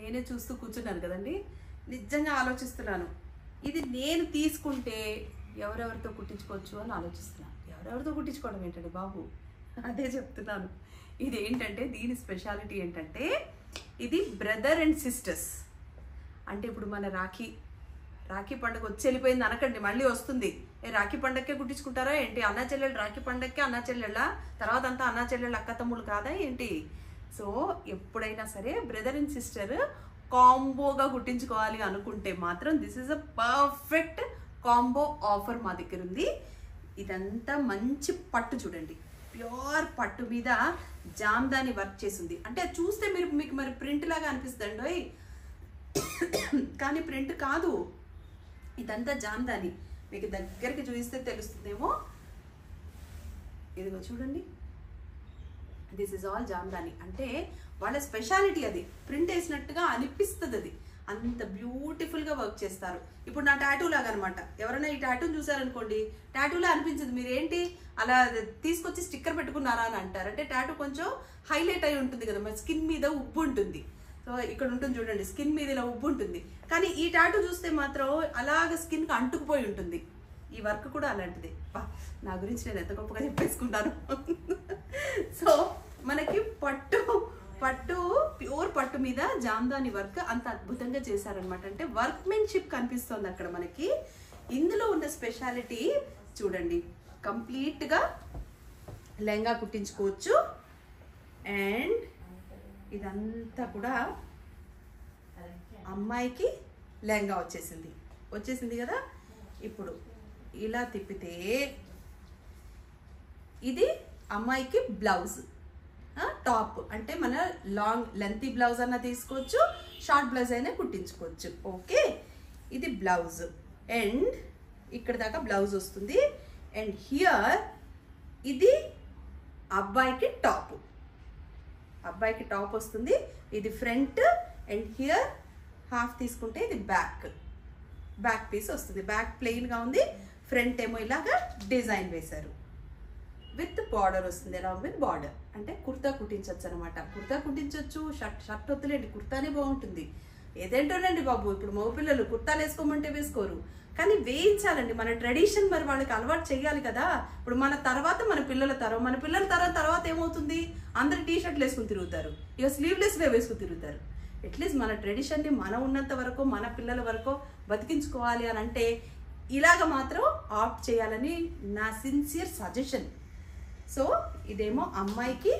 నేనే చూస్తూ కూర్చున్నాను కదండి నిజంగా ఆలోచిస్తున్నాను ఇది నేను తీసుకుంటే ఎవరెవరితో కుట్టించుకోవచ్చు అని ఆలోచిస్తున్నాను ఎవరెవరితో కుట్టించుకోవడం ఏంటండి బాబు అదే చెప్తున్నాను ఇది ఏంటంటే దీని స్పెషాలిటీ ఏంటంటే ఇది బ్రదర్ అండ్ సిస్టర్స్ అంటే ఇప్పుడు మన రాఖీ రాఖీ పండుగ వచ్చి వెళ్ళిపోయింది అనకండి మళ్ళీ వస్తుంది ఏ రాఖీ పండగకే కుట్టించుకుంటారా ఏంటి అన్నా చెల్లెళ్ళు రాఖీ పండగకే అన్నా చెల్లెళ్ళ తర్వాత అంతా అన్నా చెల్లెళ్ళు అక్క తమ్ముళ్ళు కాదా ఏంటి సో ఎప్పుడైనా సరే బ్రదర్ అండ్ సిస్టర్ కాంబోగా కుట్టించుకోవాలి అనుకుంటే మాత్రం this is a perfect combo offer మా దగ్గర ఉంది ఇదంతా మంచి పట్టు చూడండి ప్యూర్ పట్టు మీద జామ్దాని వర్క్ చేసింది అంటే అది చూస్తే మీరు మీకు మరి ప్రింట్ లాగా అనిపిస్తుందండి కానీ ప్రింట్ కాదు ఇదంతా జామ్దాని మీకు దగ్గరికి చూపిస్తే తెలుస్తుందేమో ఇదిగో చూడండి దిస్ ఇస్ ఆల్ జామ్దాని అంటే వాళ్ళ స్పెషాలిటీ అది ప్రింట్ వేసినట్టుగా అనిపిస్తుంది అది అంత బ్యూటిఫుల్గా వర్క్ చేస్తారు ఇప్పుడు నా టాటూ లాగా అనమాట ఎవరైనా ఈ టాటూని చూసారనుకోండి టాటూలా అనిపించదు మీరు ఏంటి అలా తీసుకొచ్చి స్టిక్కర్ పెట్టుకున్నారా అని అంటారు అంటే టాటూ కొంచెం హైలైట్ అయి ఉంటుంది కదా మరి స్కిన్ మీద ఉబ్బు ఉంటుంది సో ఇక్కడ ఉంటుంది చూడండి స్కిన్ మీద ఇలా ఉబ్బు ఉంటుంది కానీ ఈ టాటూ చూస్తే మాత్రం అలాగ స్కిన్కి అంటుకుపోయి ఉంటుంది ఈ వర్క్ కూడా అలాంటిదే బా, నా గురించి నేను ఎంత గొప్పగా చెప్పేసుకున్నాను సో మనకి పట్టు పట్టు ప్యూర్ పట్టు మీద జామ్దాని వర్క్ అంత అద్భుతంగా చేశారనమాట అంటే వర్క్మెన్షిప్ కనిపిస్తుంది అక్కడ మనకి ఇందులో ఉన్న స్పెషాలిటీ చూడండి కంప్లీట్గా లెహంగా కుట్టించుకోవచ్చు అండ్ ఇదంతా కూడా అమ్మాయికి లెహంగా వచ్చేసింది వచ్చేసింది కదా ఇప్పుడు ఇలా తిప్పితే ఇది అమ్మాయికి బ్లౌజ్ టాప్ అంటే మన లాంగ్ లెంతీ బ్లౌజ్ అన్న తీసుకోవచ్చు షార్ట్ బ్లౌజ్ అయినా కుట్టించుకోవచ్చు ఓకే ఇది బ్లౌజ్ అండ్ ఇక్కడ దాకా బ్లౌజ్ వస్తుంది అండ్ హియర్ ఇది అబ్బాయికి టాప్ అబ్బాయికి టాప్ వస్తుంది ఇది ఫ్రంట్ అండ్ హియర్ హాఫ్ తీసుకుంటే ఇది బ్యాక్ బ్యాక్ పీస్ వస్తుంది బ్యాక్ ప్లెయిన్గా ఉంది ఫ్రంట్ ఏమో ఇలాగా డిజైన్ వేశారు విత్ బార్డర్ వస్తుంది అలాంగ్ విత్ బార్డర్ అంటే కుర్తా కుట్టించవచ్చు అనమాట కుర్తా కుట్టించవచ్చు షర్ట్ షర్ట్ వద్దులేండి కుర్తానే బాగుంటుంది ఏదేంటోనండి బాబు ఇప్పుడు మగపిల్లలు కుర్తాలు వేసుకోమంటే వేసుకోరు కానీ వేయించాలండి మన ట్రెడిషన్ మరి వాళ్ళకి అలవాటు చేయాలి కదా ఇప్పుడు మన తర్వాత మన పిల్లల తరం మన పిల్లల తరం తర్వాత ఏమవుతుంది అందరు టీ షర్ట్లు వేసుకుని తిరుగుతారు ఇక స్లీవ్లెస్గా వేసుకుని తిరుగుతారు అట్లీస్ట్ మన ట్రెడిషన్ని మనం ఉన్నంత వరకు మన పిల్లల వరకు బతికించుకోవాలి అని అంటే ఇలాగ మాత్రం ఆప్ట్ చేయాలని నా సిన్సియర్ సజెషన్ సో ఇదేమో అమ్మాయికి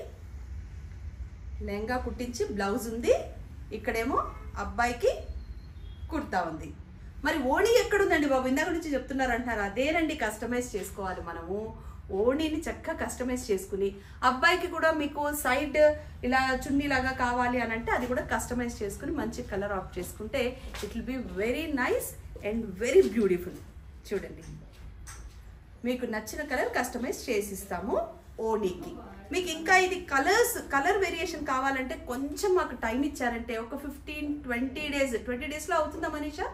లెహంగా కుట్టించి బ్లౌజ్ ఉంది ఇక్కడేమో అబ్బాయికి కుర్తా ఉంది మరి ఓణి ఎక్కడుందండి బాబు ఇందాక నుంచి చెప్తున్నారు అంటున్నారు అదేనండి కస్టమైజ్ చేసుకోవాలి మనము ఓణిని చక్కగా కస్టమైజ్ చేసుకుని అబ్బాయికి కూడా మీకు సైడ్ ఇలా చున్నీ లాగా కావాలి అని అంటే అది కూడా కస్టమైజ్ చేసుకుని మంచి కలర్ ఆఫ్ చేసుకుంటే it will be very nice and very beautiful చూడండి మీకు నచ్చిన కలర్ కస్టమైజ్ చేసిస్తాము ఓనీకి మీకు ఇంకా ఇది కలర్స్ కలర్ వేరియేషన్ కావాలంటే కొంచెం మాకు టైం ఇచ్చారంటే ఒక ఫిఫ్టీన్ ట్వంటీ డేస్ ట్వంటీ డేస్లో అవుతుందా మనీషా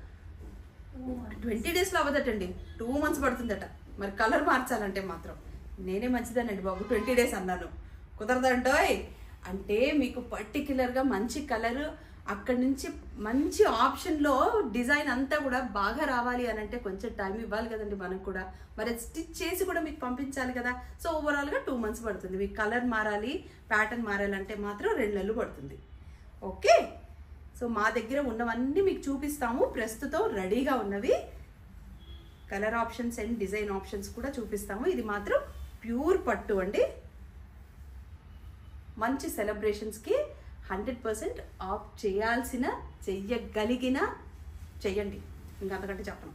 ట్వంటీ డేస్లో అవ్వదటండి టూ మంత్స్ పడుతుందట మరి కలర్ మార్చాలంటే మాత్రం నేనే మంచిదానండి బాబు ట్వంటీ డేస్ అన్నాను కుదరదంటోయ్ అంటే మీకు పర్టికులర్గా మంచి కలర్ అక్కడి నుంచి మంచి ఆప్షన్లో డిజైన్ అంతా కూడా బాగా రావాలి అని అంటే కొంచెం టైం ఇవ్వాలి కదండి మనకు కూడా మరి స్టిచ్ చేసి కూడా మీకు పంపించాలి కదా సో ఓవరాల్గా టూ మంత్స్ పడుతుంది మీకు కలర్ మారాలి ప్యాటర్న్ మారాలంటే మాత్రం రెండు నెలలు పడుతుంది ఓకే సో మా దగ్గర ఉన్నవన్నీ మీకు చూపిస్తాము ప్రస్తుతం రెడీగా ఉన్నవి colour options and design options కూడా చూపిస్తాము ఇది మాత్రం ప్యూర్ పట్టు అండి మంచి సెలబ్రేషన్స్కి హండ్రెడ్ పర్సెంట్ ఆఫ్ చేయాల్సిన చెయ్యగలిగిన చెయ్యండి ఇంకా అంతకంటే చెప్పను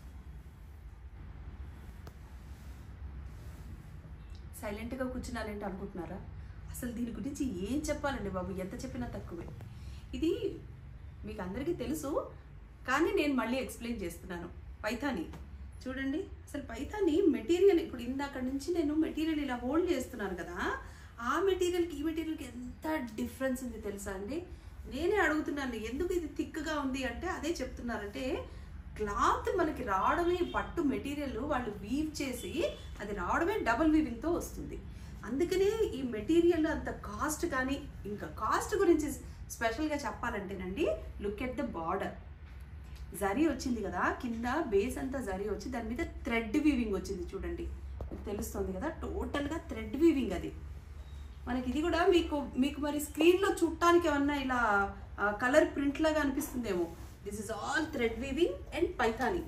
సైలెంట్గా కూర్చున్నానంటే అనుకుంటున్నారా అసలు దీని గురించి ఏం చెప్పాలండి బాబు ఎంత చెప్పినా తక్కువే ఇది మీకు అందరికీ తెలుసు కానీ నేను మళ్ళీ ఎక్స్ప్లెయిన్ చేస్తున్నాను పైథాని చూడండి అసలు పైథాని మెటీరియల్ ఇప్పుడు ఇందాక నుంచి నేను మెటీరియల్ ఇలా హోల్డ్ చేస్తున్నాను కదా ఆ మెటీరియల్కి ఈ మెటీరియల్కి ఎంత డిఫరెన్స్ ఉంది తెలుసా అండి నేనే అడుగుతున్నాను ఎందుకు ఇది థిక్గా ఉంది అంటే అదే చెప్తున్నారంటే క్లాత్ మనకి రావడమే పట్టు మెటీరియల్ వాళ్ళు వీవ్ చేసి అది రావడమే డబుల్ వీవింగ్తో వస్తుంది అందుకనే ఈ మెటీరియల్ అంత కాస్ట్ కానీ ఇంకా కాస్ట్ గురించి స్పెషల్గా చెప్పాలంటేనండి look at the border zari వచ్చింది కదా కింద బేస్ అంతా జరీ వచ్చి దాని మీద థ్రెడ్ వీవింగ్ వచ్చింది చూడండి మీకు తెలుస్తుంది కదా టోటల్గా థ్రెడ్ వీవింగ్ అది మనకి ఇది కూడా మీకు మీకు మరి స్క్రీన్లో చూడటానికి ఏమన్నా ఇలా కలర్ ప్రింట్ లాగా అనిపిస్తుందేమో this is all thread weaving and Paithani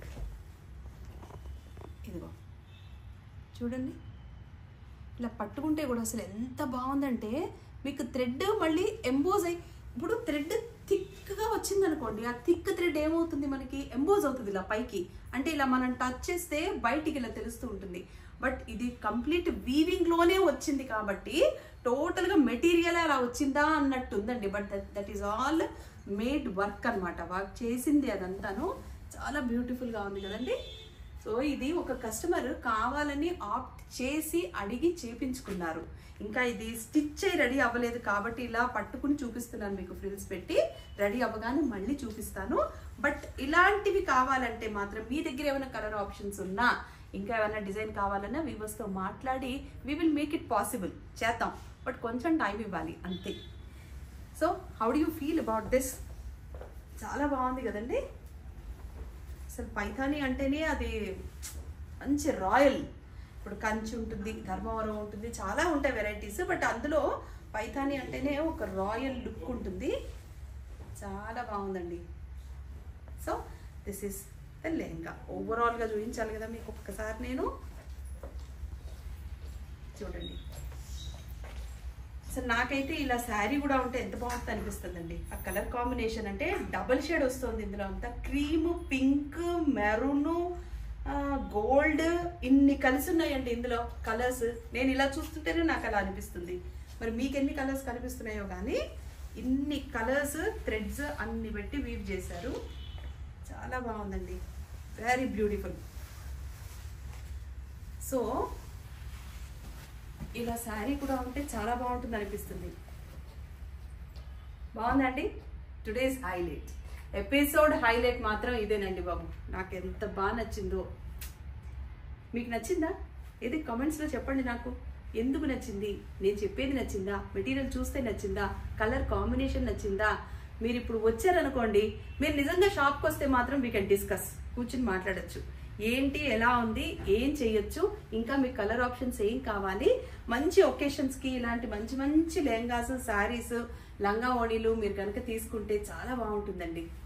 ఇదిగో చూడండి ఇలా పట్టుకుంటే కూడా అసలు ఎంత బాగుందంటే మీకు థ్రెడ్ మళ్ళీ ఎంబోజ్ అయ్యి ఇప్పుడు థ్రెడ్ థిక్గా వచ్చింది అనుకోండి ఆ థిక్ థ్రెడ్ ఏమవుతుంది మనకి ఎంబోజ్ అవుతుంది ఇలా పైకి అంటే ఇలా మనం టచ్ చేస్తే బయటికి ఇలా తెలుస్తూ ఉంటుంది బట్ ఇది కంప్లీట్ వీవింగ్లోనే వచ్చింది కాబట్టి టోటల్గా మెటీరియల్ అలా వచ్చిందా అన్నట్టు ఉందండి but that that is all made work అనమాట వర్క్ చేసింది అదంతాను చాలా బ్యూటిఫుల్గా ఉంది కదండి సో ఇది ఒక కస్టమర్ కావాలని ఆప్ట్ చేసి అడిగి చేపించుకున్నారు ఇంకా ఇది స్టిచ్ అయి రెడీ అవ్వలేదు కాబట్టి ఇలా పట్టుకుని చూపిస్తున్నాను మీకు ఫ్రిల్స్ పెట్టి రెడీ అవ్వగానే మళ్ళీ చూపిస్తాను బట్ ఇలాంటివి కావాలంటే మాత్రం మీ దగ్గర ఏమైనా కలర్ ఆప్షన్స్ ఉన్నా ఇంకా ఏమైనా డిజైన్ కావాలన్నా వీవర్స్తో మాట్లాడి we will make it possible చేద్దాం బట్ కొంచెం టైం ఇవ్వాలి అంతే so how do you feel about this చాలా బాగుంది కదండి అసలు పైథానీ అంటేనే అది మంచి రాయల్ ఇప్పుడు కంచి ఉంటుంది ధర్మవరం ఉంటుంది చాలా ఉంటాయి వెరైటీస్ బట్ అందులో పైథానీ అంటేనే ఒక రాయల్ లుక్ ఉంటుంది చాలా బాగుందండి so this is the lehenga ఓవరాల్గా చూపించాలి కదా మీకు ఒక్కసారి నేను చూడండి అసలు నాకైతే ఇలా శారీ కూడా ఉంటే ఎంత బాగుంటుంది అనిపిస్తుందండి ఆ కలర్ కాంబినేషన్ అంటే డబుల్ షేడ్ వస్తుంది ఇందులో అంతా క్రీమ్ పింక్ మెరూన్ గోల్డ్ ఇన్ని కలిసి ఉన్నాయండి ఇందులో కలర్స్ నేను ఇలా చూస్తుంటేనే నాకు అలా అనిపిస్తుంది మరి మీకు ఎన్ని కలర్స్ కనిపిస్తున్నాయో కానీ ఇన్ని కలర్స్ థ్రెడ్స్ అన్ని పెట్టి వీవ్ చేశారు చాలా బాగుందండి వెరీ బ్యూటిఫుల్ సో ఇలా శారీ కూడా ఉంటే చాలా బాగుంటుంది అనిపిస్తుంది బాగుందండి టుడేస్ హైలైట్ ఎపిసోడ్ హైలైట్ మాత్రం ఇదేనండి బాబు నాకు ఎంత బాగా నచ్చిందో మీకు నచ్చిందా ఇది కమెంట్స్లో చెప్పండి నాకు ఎందుకు నచ్చింది నేను చెప్పేది నచ్చిందా మెటీరియల్ చూస్తే నచ్చిందా కలర్ కాంబినేషన్ నచ్చిందా మీరు ఇప్పుడు వచ్చారనుకోండి మీరు నిజంగా షాప్కి వస్తే మాత్రం వీ కెన్ డిస్కస్ కూర్చుని మాట్లాడొచ్చు ఏంటి ఎలా ఉంది ఏం చేయొచ్చు ఇంకా మీకు కలర్ ఆప్షన్స్ ఏం కావాలి మంచి ఒకేషన్స్కి ఇలాంటి మంచి మంచి లెహంగాస్ శారీస్ లంగా ఓణీలు మీరు కనుక తీసుకుంటే చాలా బాగుంటుందండి